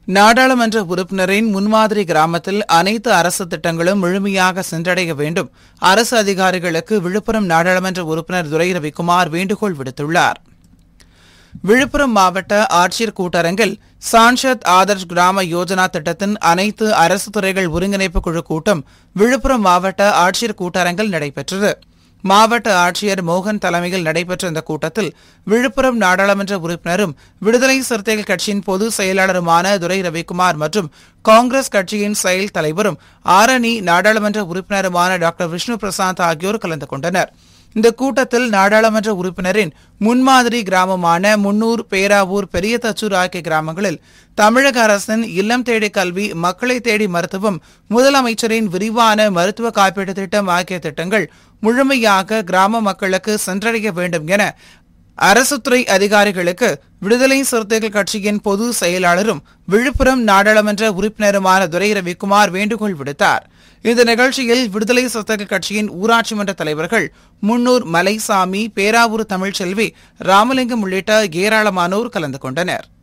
நாடாளுமன்ற உறுப்பினரின் முன்மாதிரி கிராமத்தில் அனைத்து அரசு திட்டங்களும் முழுமையாக சென்றடைய வேண்டும் அரசு அதிகாரிகளுக்கு விழுப்புரம் நாடாளுமன்ற உறுப்பினர் துரை ரவிக்குமார் வேண்டுகோள் விடுத்துள்ளார் விழுப்புரம் மாவட்ட ஆட்சியர் கூட்டரங்கில் சான்ஷத் ஆதர்ஷ் கிராம யோஜனா திட்டத்தின் அனைத்து அரசு துறைகள் ஒருங்கிணைப்பு குழு கூட்டம் விழுப்புரம் மாவட்ட ஆட்சியர் கூட்டரங்கில் நடைபெற்றது மாவட்ட ஆட்சியர் மோகன் தலைமையில் நடைபெற்ற இந்த கூட்டத்தில் விழுப்புரம் நாடாளுமன்ற உறுப்பினரும் விடுதலை சிறுத்தைகள் கட்சியின் பொதுச் செயலாளருமான துரை ரவிக்குமார் மற்றும் காங்கிரஸ் கட்சியின் செயல் தலைவரும் ஆரணி நாடாளுமன்ற உறுப்பினருமான டாக்டர் விஷ்ணு பிரசாந்த் ஆகியோர் கலந்து கொண்டனர் இந்த கூட்டத்தில் நாடாளுமன்ற உறுப்பினரின் முன்மாதிரி கிராமமான முன்னூர் பேராவூர் பெரிய தச்சூர் ஆகிய கிராமங்களில் தமிழக அரசின் இல்லம் தேடி கல்வி மக்களை தேடி மருத்துவம் முதலமைச்சரின் விரிவான மருத்துவ காப்பீட்டு திட்டம் ஆகிய திட்டங்கள் முழுமையாக கிராம மக்களுக்கு சென்றடைய வேண்டும் என அரசு துறை அதிகாரிகளுக்கு விடுதலை சிறுத்தைகள் கட்சியின் பொது செயலாளரும் விழுப்புரம் நாடாளுமன்ற உறுப்பினருமான துரை ரவிக்குமார் வேண்டுகோள் விடுத்தார் இந்த நிகழ்ச்சியில் விடுதலை சிறுத்தைகள் கட்சியின் ஊராட்சி மன்ற தலைவர்கள் முன்னூர் மலைசாமி பேராவூர் தமிழ்ச்செல்வி ராமலிங்கம் உள்ளிட்ட ஏராளமானோர் கலந்து கொண்டனர்